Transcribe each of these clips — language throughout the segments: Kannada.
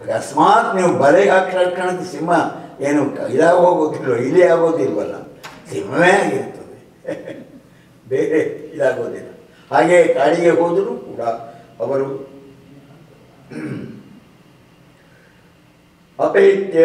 ಅಕಸ್ಮಾತ್ ನೀವು ಬಲೆಗೆ ಹಾಕಿದ ಕ್ಷಣಕ್ಕೆ ಸಿಂಹ ಏನು ಕ- ಇದಾಗಿ ಹೋಗೋದಿಲ್ವ ಇಲಿ ಆಗೋದಿಲ್ವಲ್ಲ ಸಿಂಹವೇ ಆಗಿರ್ತದೆ ಬೇರೆ ಇದಾಗೋದಿಲ್ಲ ಹಾಗೆ ಕಾಡಿಗೆ ಹೋದರೂ ಕೂಡ ಅವರು ಅಪೇತ್ಯ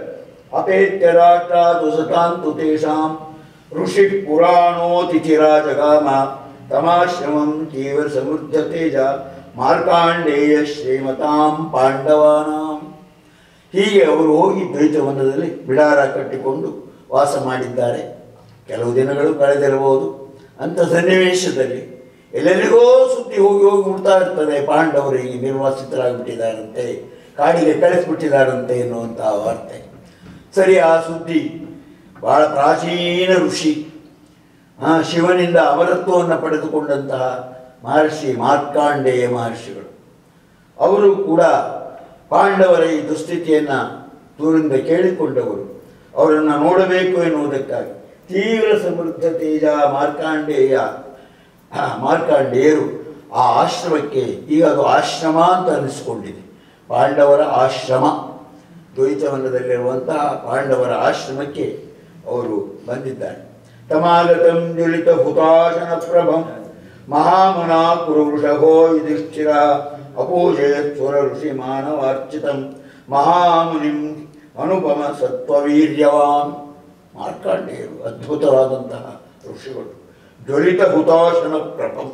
ಅಪೇತ್ಯ ರಾಷ್ಟ್ರಾದು ಸತಾಂತು ತೇಷಾಂ ಋಷಿ ಪುರಾಣೋತಿಥಿರಾಜಗಾಮ ತಮಾಶ್ರಮಂ ಜೀವ ಸಮೃದ್ಧ ತೇಜ ಮಾರ್ಕಾಂಡೇಯ ಶ್ರೀಮತಾಂ ಪಾಂಡವಾನಾಂ ಹೀಗೆ ಅವರು ಹೋಗಿ ದ್ವೈತವನದಲ್ಲಿ ಬಿಡಾರ ಕಟ್ಟಿಕೊಂಡು ವಾಸ ಮಾಡಿದ್ದಾರೆ ಕೆಲವು ದಿನಗಳು ಕಳೆದಿರಬಹುದು ಅಂಥ ಸನ್ನಿವೇಶದಲ್ಲಿ ಎಲ್ಲೆಲ್ಲಿಗೋ ಸುದ್ದಿ ಹೋಗಿ ಹೋಗಿ ಮುಟ್ತಾ ಇರ್ತದೆ ಪಾಂಡವರು ಹೀಗೆ ನಿರ್ವಾಸಿತರಾಗ್ಬಿಟ್ಟಿದ್ದಾರಂತೆ ಕಾಡಿಗೆ ಕಳಿಸ್ಬಿಟ್ಟಿದ್ದಾರಂತೆ ಎನ್ನುವಂತಹ ವಾರ್ತೆ ಸರಿ ಆ ಸುದ್ದಿ ಬಹಳ ಪ್ರಾಚೀನ ಋಷಿ ಆ, ಶಿವನಿಂದ ಅಮರತ್ವವನ್ನು ಪಡೆದುಕೊಂಡಂತಹ ಮಹರ್ಷಿ ಮಾರ್ಕಾಂಡೇಯ ಮಹರ್ಷಿಗಳು ಅವರು ಕೂಡ ಪಾಂಡವರ ಈ ದುಸ್ಥಿತಿಯನ್ನು ದೂರಿಂದ ಕೇಳಿಕೊಂಡವರು ಅವರನ್ನು ನೋಡಬೇಕು ಎನ್ನುವುದಕ್ಕಾಗಿ ತೀವ್ರ ಸಮೃದ್ಧ ತೇಜ ಮಾರ್ಕಾಂಡೇಯ ಆ, ಮಾರ್ಕಾಂಡೇಯರು ಆ ಆಶ್ರಮಕ್ಕೆ ಈಗ ಅದು ಆಶ್ರಮ ಅಂತ ಅನಿಸ್ಕೊಂಡಿದೆ ಪಾಂಡವರ ಆಶ್ರಮ ದ್ವೈತವನದಲ್ಲಿರುವಂತಹ ಪಾಂಡವರ ಆಶ್ರಮಕ್ಕೆ ಅವರು ಬಂದಿದ್ದಾರೆ ತಮಾಗತಂ ಜ್ವಲಿತ ಹುತಾಶನ ಪ್ರಭಂ ಮಹಾಮನಾ ಕುರು ವೃಷಭೋ ಯುಧಿಷ್ಠಿರ ಅಪೂಜಯತ್ ಸುರ ಋಷಿ ಮಾನವಾರ್ಚಿತಂ ಮಹಾಮುನಿಂ ಅನುಪಮ ಸತ್ವವೀರ್ಯವಾನ್ ಮಾರ್ಕಾಂಡೇಯರು ಅದ್ಭುತವಾದಂತಹ ಋಷಿಗಳು ಜ್ವಲಿತ ಹುತಾಶನ ಪ್ರಭಂ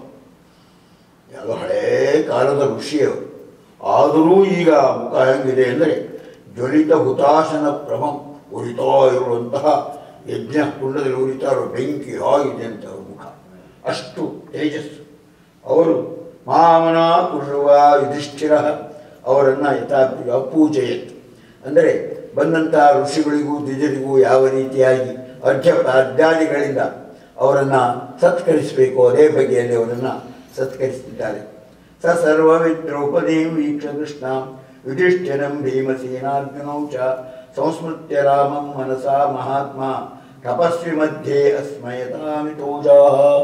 ಯಾವುದೋ ಹಳೇ ಕಾಲದ ಋಷಿಯವರು ಆದರೂ ಈಗ ಮುಖ ಹೆಂಗಿದೆ ಅಂದರೆ ಜ್ವಲಿತ ಹುತಾಶನ ಪ್ರಭಂ ಉರಿತಾ ಇರುವಂತಹ ಯಜ್ಞ ಕುಂಡದಲ್ಲಿ ಉರಿತಾ ಇರೋ ಬೆಂಕಿ ಆಗಿದೆ ಅಂತ ಅವ್ರ ಮುಖ ಅಷ್ಟು ತೇಜಸ್ಸು ಅವರು ಮಾಮನ ಕುರುವ ಯುಧಿಷ್ಠಿರ ಅವರನ್ನು ಯಥಾರ್ಥಿ ಅಪೂಜಯತ್ ಅಂದರೆ ಬಂದಂತಹ ಋಷಿಗಳಿಗೂ ದ್ವಿಜರಿಗೂ ಯಾವ ರೀತಿಯಾಗಿ ಅರ್ಘ್ಯ ಅರ್ಧಾದಿಗಳಿಂದ ಅವರನ್ನು ಸತ್ಕರಿಸಬೇಕು ಅದೇ ಬಗೆಯಲ್ಲಿ ಅವರನ್ನು ಸತ್ಕರಿಸಿದ್ದಾರೆ ಸ ಸರ್ವವಿದ್ ದ್ರೌಪದೀಂ ವೀಕ್ಷ ಕೃಷ್ಣ ಯುಧಿಷ್ಠಿರಂ ಭೀಮಸೇನಾರ್ಜುನೌ ಚ ಸಂಸ್ಮೃತ್ಯ ರಾಮಂ ಮನಸಾ ಮಹಾತ್ಮ ತಪಸ್ವಿ ಮಧ್ಯೆ ಅಸ್ಮಯತಾಮಿತೋಜಾ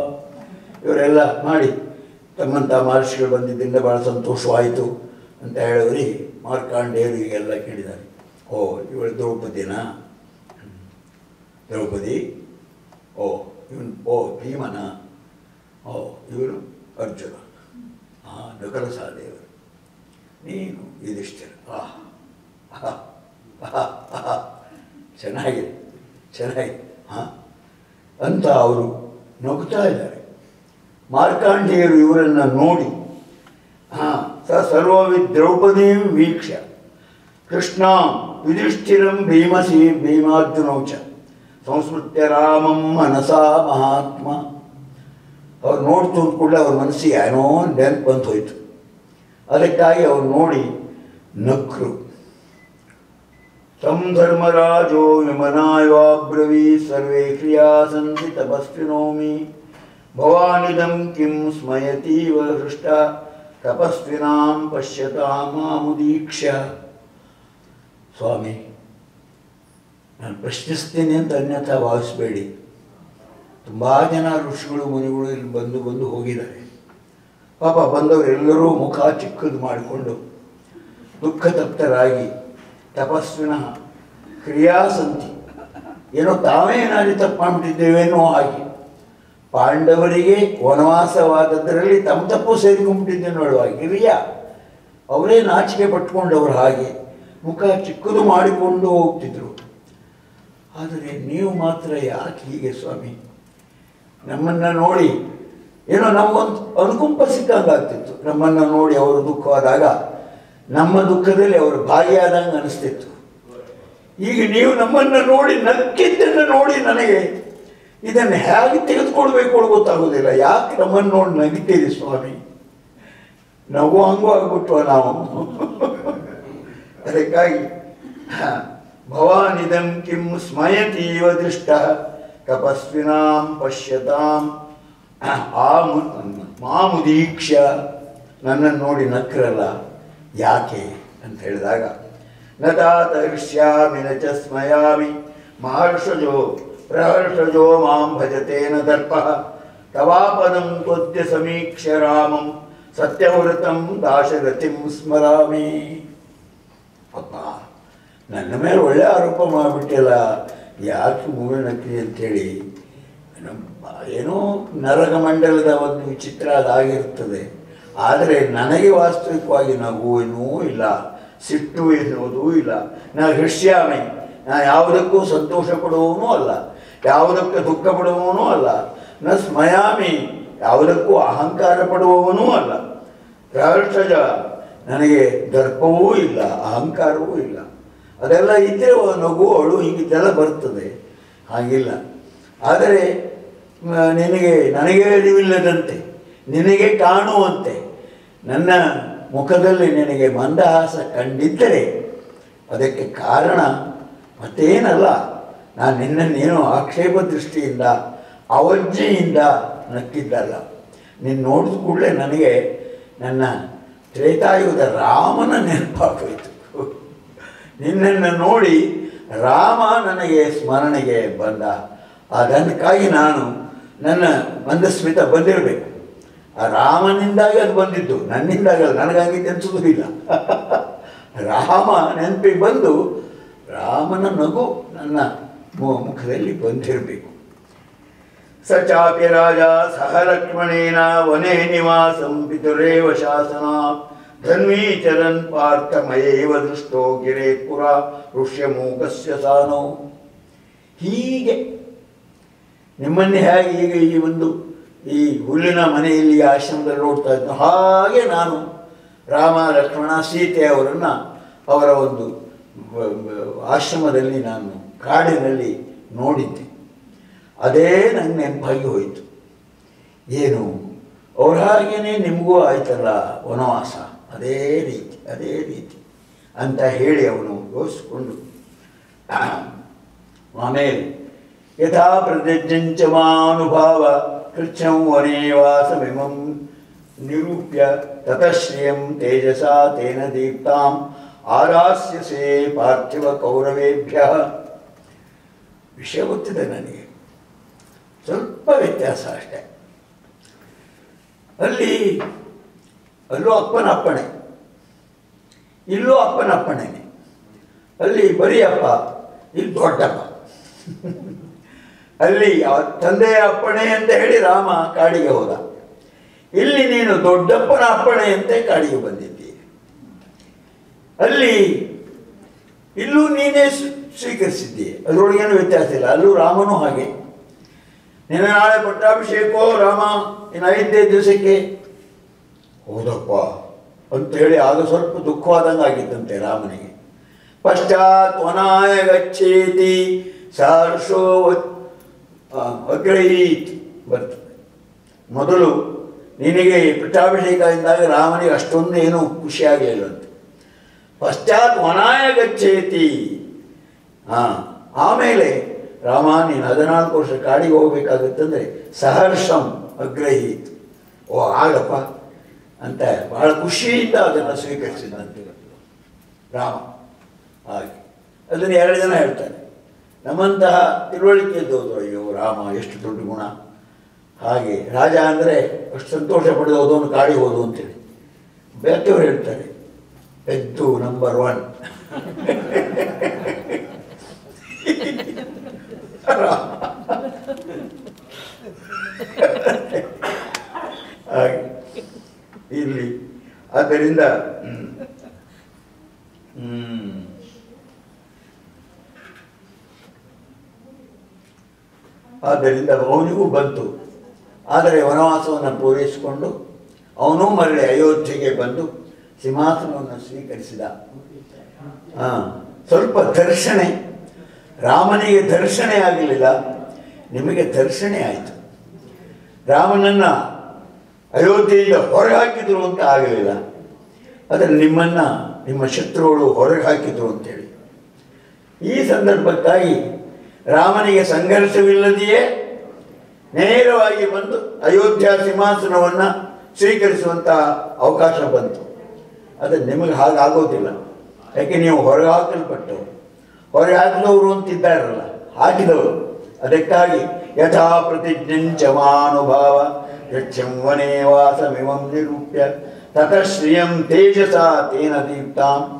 ಇವರೆಲ್ಲ ಮಾಡಿ ತಮ್ಮಂಥ ಮಹರ್ಷಿಗಳು ಬಂದಿದ್ದರಿಂದ ಭಾಳ ಸಂತೋಷವಾಯಿತು ಅಂತ ಹೇಳಿದ್ರಿ ಮಾರ್ಕಾಂಡೇಯರು ಹೀಗೆಲ್ಲ ಕೇಳಿದ್ದಾರೆ ಓ ಇವಳು ದ್ರೌಪದಿನಾ ಹ್ಮ್. ದ್ರೌಪದಿ ಓ ಇವನು ಓ ಭೀಮನ ಓ ಇವನು ಅರ್ಜುನ ಹಾಂ ನಕಲ ಸಹದೇವರು ನೀನು ಯುಧಿಷ್ಠಿರ ಆಹ್ ಆಹಾ, ಆಹಾ, ಆಹಾ. ಚೆನ್ನಾಗಿದೆ ಚೆನ್ನಾಗಿದೆ ಹಾಂ ಅಂತ ಅವರು ನಗುತ್ತಾ ಇದ್ದಾರೆ ಮಾರ್ಕಾಂಡೇಯರು ಇವರನ್ನು ನೋಡಿ ಹಾಂ ಸ ಸರ್ವವಿ ದ್ರೌಪದೀಂ ವೀಕ್ಷ ಕೃಷ್ಣ ಯುಧಿಷ್ಠಿರಂ ಭೀಮಸಿ ಭೀಮಾರ್ಜುನೌ ಚ ಸಂಸ್ಮೃತ್ಯ ರಾಮಂ ಮನಸಾ ಮಹಾತ್ಮ ಅವ್ರು ನೋಡ್ತು ಕೂಡಲೇ ಅವ್ರ ಮನಸ್ಸಿಗೆ ಏನೋ ನೆನಪು ಬಂತು ಹೋಯ್ತು ಅದಕ್ಕಾಗಿ ಅವ್ರು ನೋಡಿ ನಕ್ರು ತಂ ಧರ್ಮರಾಜೋ ವಿಮನಾಯವಾಬ್ರವೀ ಸರ್ವೇ ಕ್ರಿಯಾ ಸಂಧಿ ತಪಸ್ವಿನೋಮಿ ಭವಾನಿದಂ ಕಿಂ ಸ್ಮಯತೀವ ಹೃಷ್ಟ ತಪಸ್ವಿನಾಂ ಪಶ್ಯತಾಂ ಮಾಮುದೀಕ್ಷ್ಯ ಸ್ವಾಮಿ ನಾನು ಪ್ರಶ್ನಿಸ್ತೀನಿ ಅಂತ ಅನ್ಯಥಾ ಭಾವಿಸಬೇಡಿ ತುಂಬ ಜನ ಋಷಿಗಳು ಮುನಿಗಳು ಇಲ್ಲಿ ಬಂದು ಬಂದು ಹೋಗಿದ್ದಾರೆ ಪಾಪ ಬಂದವರೆಲ್ಲರೂ ಮುಖ ಚಿಕ್ಕದು ಮಾಡಿಕೊಂಡು ದುಃಖ ತಪ್ತರಾಗಿ ತಪಸ್ವಿನ ಕ್ರಿಯಾಸಂತಿ ಏನೋ ತಾವೇ ಏನಾದರೂ ತಪ್ಪು ಮಾಡಿಬಿಟ್ಟಿದ್ದೇವೇನೋ ಹಾಗೆ ಪಾಂಡವರಿಗೆ ವನವಾಸವಾದದ್ದರಲ್ಲಿ ತಮ್ಮ ತಪ್ಪು ಸೇರಿಕೊಂಡ್ಬಿಟ್ಟಿದ್ದೆ ನೋಡುವ ಗಿರಿಯ ಅವರೇ ನಾಚಿಕೆ ಪಟ್ಕೊಂಡವರು ಹಾಗೆ ಮುಖ ಚಿಕ್ಕದು ಮಾಡಿಕೊಂಡು ಹೋಗ್ತಿದ್ರು ಆದರೆ ನೀವು ಮಾತ್ರ ಯಾಕೆ ಹೀಗೆ ಸ್ವಾಮಿ ನಮ್ಮನ್ನು ನೋಡಿ ಏನೋ ನಮಗೊಂದು ಅನುಕಂಪ ಸಿಕ್ಕಂಗಾಗ್ತಿತ್ತು ನಮ್ಮನ್ನು ನೋಡಿ ಅವರು ದುಃಖವಾದಾಗ ನಮ್ಮ ದುಃಖದಲ್ಲಿ ಅವರು ಭಾಗಿಯಾದಂಗೆ ಅನಿಸ್ತಿತ್ತು ಈಗ ನೀವು ನಮ್ಮನ್ನು ನೋಡಿ ನಕ್ಕಿದ್ದನ್ನು ನೋಡಿ ನನಗೆ ಇದನ್ನು ಹೇಗೆ ತೆಗೆದುಕೊಳ್ಬೇಕು ಅನ್ನೋ ಗೊತ್ತಾಗೋದಿಲ್ಲ ಯಾಕೆ ನಮ್ಮನ್ನು ನೋಡಿ ನಗಿತೀರಿ ಸ್ವಾಮಿ ನಗು ಹಂಗೂ ಆಗ್ಬಿಟ್ವ ನಾವು ಅದಕ್ಕಾಗಿ ಭವಾನಿದಂ ಕಿಂ ಸ್ಮಯತೀವ ದೃಷ್ಟ ತಪಸ್ವಿನಾಂ ಪಶ್ಯತಾಂ ಆ ಮಾಮುದೀಕ್ಷ ನನ್ನನ್ನು ನೋಡಿ ನಕ್ರಲ್ಲ ಯಾಕೆ ಅಂತ ಹೇಳಿದಾಗ ನ ತಾತರಿಷ್ಯಾಮಿ ನ ಚ ಸ್ಮಯಾಮಿ ಮಹರ್ಷಜೋ ಪ್ರಹರ್ಷಜೋ ಮಾಂ ಭಜತೇನ ದರ್ಪ ತವಾಪದಂ ತ್ವದ್ಯ ಸಮೀಕ್ಷ್ಯ ರಾಮಂ ಸತ್ಯವೃತಂ ದಾಶರಥಿಂ ಸ್ಮರಾಮಿ ನನ್ನ ಮೇಲೆ ಒಳ್ಳೆ ಆರೋಪ ಮಾಡಿಬಿಟ್ಟಿಲ್ಲ ಯಾಕೆ ಮೂಢನಕ್ರಿ ಅಂತೇಳಿ ನಮ್ಮ ಏನೋ ನರಕಮಂಡಲದ ಒಂದು ವಿಚಿತ್ರ ಅದಾಗಿರ್ತದೆ ಆದರೆ ನನಗೆ ವಾಸ್ತವಿಕವಾಗಿ ನಗುವೇನೂ ಇಲ್ಲ ಸಿಟ್ಟು ಎನ್ನುವುದೂ ಇಲ್ಲ ನಾ ಹೃಷ್ಯಾಮಿ ನಾ ಯಾವುದಕ್ಕೂ ಸಂತೋಷ ಪಡುವವನೂ ಅಲ್ಲ ಯಾವುದಕ್ಕೆ ದುಃಖ ಪಡುವವನೂ ಅಲ್ಲ ನ ಸ್ಮಯಾಮಿ ಯಾವುದಕ್ಕೂ ಅಹಂಕಾರ ಪಡುವವನೂ ಅಲ್ಲ ರಾಷ್ಟ್ರಜ ನನಗೆ ದರ್ಪವೂ ಇಲ್ಲ ಅಹಂಕಾರವೂ ಇಲ್ಲ ಅದೆಲ್ಲ ಇದ್ದರೆ ನಗು ಅಳು ಹೀಗಿದ್ದೆಲ್ಲ ಬರ್ತದೆ ಹಾಗಿಲ್ಲ ಆದರೆ ಮ, ನಿನಗೆ ನನಗೆ ಅರಿವಿಲ್ಲದಂತೆ ನಿನಗೆ ಕಾಣುವಂತೆ ನನ್ನ ಮುಖದಲ್ಲಿ ನಿನಗೆ ಮಂದಹಾಸ ಕಂಡಿದ್ದರೆ ಅದಕ್ಕೆ ಕಾರಣ ಮತ್ತೇನಲ್ಲ ನಾನು ನಿನ್ನನ್ನೇನೋ ಆಕ್ಷೇಪ ದೃಷ್ಟಿಯಿಂದ ಅವಜ್ಜೆಯಿಂದ ನಕ್ಕಿದ್ದಲ್ಲ ನೀನು ನೋಡಿದ ಕೂಡಲೇ ನನಗೆ ನನ್ನ ತ್ರೇತಾಯುಗದ ರಾಮನ ನೆನಪಾಗೋಯಿತು ನಿನ್ನನ್ನು ನೋಡಿ ರಾಮ ನನಗೆ ಸ್ಮರಣೆಗೆ ಬಂದ ಅದಕ್ಕಾಗಿ ನಾನು ನನ್ನ ಮಂದಸ್ಮಿತ ಬಂದಿರಬೇಕು ಆ ರಾಮನಿಂದಾಗಿ ಅದು ಬಂದಿದ್ದು ನನ್ನಿಂದಾಗಿ ಅಲ್ಲ ನನಗಾಗಿದ್ದು ಅನಿಸೋದು ಇಲ್ಲ ರಾಮ ನೆನಪಿಗೆ ಬಂದು ರಾಮನ ನಗು ನನ್ನ ಮು- ಮುಖದಲ್ಲಿ ಬಂದಿರಬೇಕು ಸ ಚಾಪಿ ರಾಜ ಸಹ ಲಕ್ಷ್ಮಣೇನ ವನೇ ನಿವಾಸಂ ಪಿತುರೇವ ಶಾಸನ ಧನ್ವೀಚರನ್ ಪಾರ್ಥಮಯೇವ ದೃಷ್ಟೋ ಗಿರೇ ಪುರ ಋಷ್ಯಮೂಕಸ್ಯ ಸಾನೋ ಹೀಗೆ ನಿಮ್ಮನ್ನೇ ಹೇಗೆ ಈಗ ಈ ಒಂದು ಈ ಹುಲ್ಲಿನ ಮನೆಯಲ್ಲಿ ಆಶ್ರಮದಲ್ಲಿ ನೋಡ್ತಾ ಇದ್ದ ಹಾಗೆ ನಾನು ರಾಮ ಲಕ್ಷ್ಮಣ ಸೀತೆ ಅವರನ್ನು ಅವರ ಒಂದು ಬ- ಬ- ಆಶ್ರಮದಲ್ಲಿ ನಾನು ಕಾಡಿನಲ್ಲಿ ನೋಡಿದ್ದೆ ಅದೇ ನಂಗೆ ನೆನಪಾಗಿ ಹೋಯಿತು ಏನು ಅವ್ರ ಹಾಗೇನೆ ನಿಮಗೂ ಆಯ್ತಲ್ಲ ವನವಾಸ ಅದೇ ರೀತಿ ಅದೇ ರೀತಿ ಅಂತ ಹೇಳಿ ಅವನು ಯೋಚಿಸ್ಕೊಂಡು ಆಮೇಲೆ ಯಥಾ ಪ್ರತಿಜ್ಞಂಚ ಮಾನುಭಾವ ಕೃಚ್ಛಂ ವನೇವಾಸಮಿಮಂ ನಿರೂಪ್ಯ ತತಶ್ರಿಯಂ ತೇಜಸಾ ತೇನ ದೀಪ್ತಾಂ ಆರಾಸ್ಯಸೇ ಪಾರ್ಥಿವ ಕೌರವೇಭ್ಯ ವಿಷಯ ಗೊತ್ತಿದೆ ನನಗೆ ಸ್ವಲ್ಪ ವ್ಯತ್ಯಾಸ ಅಷ್ಟೆ ಅಲ್ಲಿ ಅಲ್ಲೂ ಅಪ್ಪನ ಅಪ್ಪಣೆ ಇಲ್ಲೂ ಅಪ್ಪನ ಅಪ್ಪಣೆನೆ ಅಲ್ಲಿ ಬರೀ ಅಪ್ಪ ಇಲ್ಲಿ ದೊಡ್ಡಪ್ಪ ಅಲ್ಲಿ ಆ ತಂದೆಯ ಅಪ್ಪಣೆ ಅಂತ ಹೇಳಿ ರಾಮ ಕಾಡಿಗೆ ಹೋದ ಇಲ್ಲಿ ನೀನು ದೊಡ್ಡಪ್ಪನ ಅಪ್ಪಣೆ ಅಂತೆ ಕಾಡಿಗೆ ಬಂದಿದ್ದೀಯ ಅಲ್ಲಿ ಇಲ್ಲೂ ನೀನೇ ಸ್ವೀ- ಸ್ವೀಕರಿಸಿದ್ದೀಯ ಅದರೊಳಗೇನು ವ್ಯತ್ಯಾಸ ಇಲ್ಲ ಅಲ್ಲೂ ರಾಮನೂ ಹಾಗೆ ನಿನ್ನ ನಾಳೆ ಪಟ್ಟಾಭಿಷೇಕೋ ರಾಮ ಇನ್ನು ಐದೇ ದಿವಸಕ್ಕೆ ಹೌದಪ್ಪ ಅಂತೇಳಿ ಆಗ ಸ್ವಲ್ಪ ದುಃಖವಾದಂಗೆ ಆಗಿತ್ತಂತೆ ರಾಮನಿಗೆ ಪಶ್ಚಾತ್ ವನಾಯ ಗಚ್ಚೇತಿ ಸಹರ್ಷೋ ಅಗ್ರಹೀತ್ ಬರ್ತದೆ ಮೊದಲು ನಿನಗೆ ಪಟ್ಟಾಭಿಷೇಕ ಎಂದಾಗ ರಾಮನಿಗೆ ಅಷ್ಟೊಂದು ಏನೂ ಖುಷಿಯಾಗಲಿಲ್ಲಂತೆ ಪಶ್ಚಾತ್ ವನಾಯ ಗಚ್ಚೇತಿ ಹಾಂ ಆಮೇಲೆ ರಾಮ ನೀನು ಹದಿನಾಲ್ಕು ವರ್ಷ ಕಾಡಿಗೆ ಹೋಗ್ಬೇಕಾಗುತ್ತಂದ್ರೆ ಸಹರ್ಷಂ ಅಗ್ರಹೀತ್ ಓ ಆಗಪ್ಪ ಅಂತ ಬಹಳ ಖುಷಿಯಿಂದ ಅದನ್ನು ಸ್ವೀಕರಿಸಿದಂತೆ ರಾಮ ಹಾಗೆ ಅದನ್ನು ಎರಡು ಜನ ಹೇಳ್ತಾರೆ ನಮ್ಮಂತಹ ತಿಳುವಳಿಕೆ ಇದ್ದವರು ಅಯ್ಯೋ ರಾಮ ಎಷ್ಟು ದೊಡ್ಡ ಗುಣ ಹಾಗೆ ರಾಜ ಅಂದರೆ ಅಷ್ಟು ಸಂತೋಷ ಪಡೆದು ಹೋದವನು ಕಾಡಿಗೆ ಹೋದು ಅಂತೇಳಿ ಬೇರೆಯವರು ಹೇಳ್ತಾರೆ ಎದ್ದು ನಂಬರ್ ಒನ್ ಹಾಗೆ ಇಲ್ಲಿ ಆದ್ದರಿಂದ ಹ್ಮ್. ಹ್ಮ್. ಆದ್ದರಿಂದ ಅವನಿಗೂ ಬಂತು ಆದರೆ ವನವಾಸವನ್ನು ಪೂರೈಸಿಕೊಂಡು ಅವನೂ ಮರಳಿ ಅಯೋಧ್ಯೆಗೆ ಬಂದು ಸಿಂಹಾಸನವನ್ನು ಸ್ವೀಕರಿಸಿದ ಆ, ಸ್ವಲ್ಪ ದರ್ಶನೆ ರಾಮನಿಗೆ ದರ್ಶನೆ ಆಗಲಿಲ್ಲ ನಿಮಗೆ ದರ್ಶನೆ ಆಯಿತು ರಾಮನನ್ನು ಅಯೋಧ್ಯೆಯಿಂದ ಹೊರಗೆ ಹಾಕಿದ್ರು ಅಂತ ಆಗಲಿಲ್ಲ ಆದರೆ ನಿಮ್ಮನ್ನು ನಿಮ್ಮ ಶತ್ರುಗಳು ಹೊರಗೆ ಹಾಕಿದ್ರು ಅಂತೇಳಿ ಈ ಸಂದರ್ಭಕ್ಕಾಗಿ ರಾಮನಿಗೆ ಸಂಘರ್ಷವಿಲ್ಲದೆಯೇ ನೇರವಾಗಿ ಬಂದು ಅಯೋಧ್ಯ ಸಿಂಹಾಸನವನ್ನು ಸ್ವೀಕರಿಸುವಂತಹ ಅವಕಾಶ ಬಂತು ಅದು ನಿಮಗೆ ಹಾಗಾಗೋದಿಲ್ಲ ಯಾಕೆ ನೀವು ಹೊರಗೆ ಹಾಕಲ್ಪಟ್ಟವರು ಹೊರಗೆ ಹಾಕಿದವರು ಅಂತಿದ್ದಾರಲ್ಲ ಹಾಕಿದವರು ಅದಕ್ಕಾಗಿ ಯಥಾ ಪ್ರತಿಜ್ಞಂಚ ಮಾನುಭಾವ ಯಚ್ಛಂ ವನೇ ವಾಸಮಿಮಂ ನಿರೂಪ್ಯ ತತಃ ಶ್ರಿಯಂ ತೇಜಸಾ ತೇನ ದೀಪ್ತಾಂ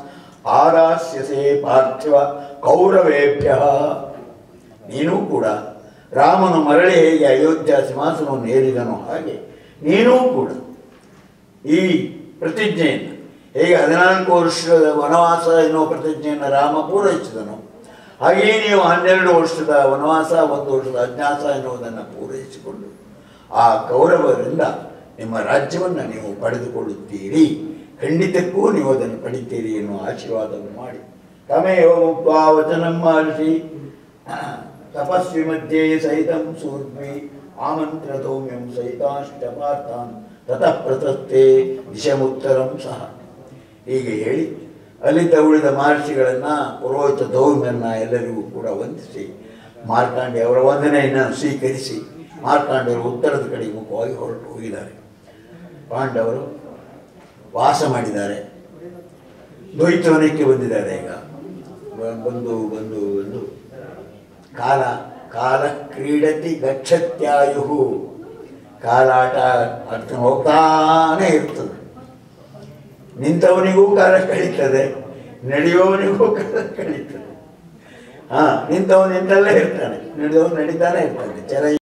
ಆರಾಸ್ಯಸೆ ಪಾರ್ಥಿವ ಕೌರವೇಭ್ಯ ನೀನೂ ಕೂಡ ರಾಮನು ಮರಳಿ ಹೇಗೆ ಅಯೋಧ್ಯ ಸಿಂಹಾಸನವನ್ನು ಏರಿದನೋ ಹಾಗೆ ನೀನೂ ಕೂಡ ಈ ಪ್ರತಿಜ್ಞೆಯನ್ನು ಹೇಗೆ ಹದಿನಾಲ್ಕು ವರ್ಷದ ವನವಾಸ ಎನ್ನುವ ಪ್ರತಿಜ್ಞೆಯನ್ನು ರಾಮ ಪೂರೈಸಿದನು ಹಾಗೆಯೇ ನೀವು ಹನ್ನೆರಡು ವರ್ಷದ ವನವಾಸ ಒಂದು ವರ್ಷದ ಅಜ್ಞಾಸ ಎನ್ನುವುದನ್ನು ಪೂರೈಸಿಕೊಂಡು ಆ ಕೌರವರಿಂದ ನಿಮ್ಮ ರಾಜ್ಯವನ್ನು ನೀವು ಪಡೆದುಕೊಳ್ಳುತ್ತೀರಿ ಖಂಡಿತಕ್ಕೂ ನೀವು ಅದನ್ನು ಪಡಿತೀರಿ ಎನ್ನುವ ಆಶೀರ್ವಾದವನ್ನು ಮಾಡಿ ತಮೇವ ಮುಕ್ವಾ ವಚನಂ ಮಾಡಿಸಿ ತಪಸ್ವಿ ಮಧ್ಯೆ ಸಹಿತಂ ಸೂರ್ಮಿ ಆಮಂತ್ರದೌಮ್ಯಂ ಸಹಿತಾಷ್ಟಪಾರ್ಥಾನ್ ತತಃ ಪ್ರತಸ್ಥೆ ದಿಶಮುತ್ತರಂ ಸಹ ಹೀಗೆ ಹೇಳಿ ಅಲ್ಲಿದ್ದ ಉಳಿದ ಮಹರ್ಷಿಗಳನ್ನು ಪುರೋಹಿತ ದೌಮ್ಯನ್ನ ಎಲ್ಲರಿಗೂ ಕೂಡ ವಂದಿಸಿ ಮಾರ್ಕಾಂಡ್ಯ ಅವರ ವಂದನೆಯನ್ನು ಸ್ವೀಕರಿಸಿ ಮಾರ್ಕಾಂಡ್ಯರು ಉತ್ತರದ ಕಡೆಗೆ ಮುಖವಾಗಿ ಹೊರಟು ಹೋಗಿದ್ದಾರೆ ಪಾಂಡವರು ವಾಸ ಮಾಡಿದ್ದಾರೆ ದ್ವೈತವನಕ್ಕೆ ಬಂದಿದ್ದಾರೆ ಈಗ ಬ- ಬಂದು ಬಂದು ಬಂದು ಕಾಲ ಕಾಲ ಕ್ರೀಡತಿ ಗಚ್ಚತ್ಯಾಯು ಕಾಲಾಟ ಅರ್ಥ ಹೋಗ್ತಾನೇ ಇರ್ತದೆ ನಿಂತವನಿಗೂ ಕಾಲ ಕಳೀತದೆ ನಡೆಯುವವನಿಗೂ ಕಾಲ ಕಳೀತದೆ ಹಾಂ ನಿಂತವನು ನಿಂತಲ್ಲೇ ಇರ್ತಾನೆ ನಡೆದವನು ನಡೀತಾನೆ ಇರ್ತಾನೆ ಚರ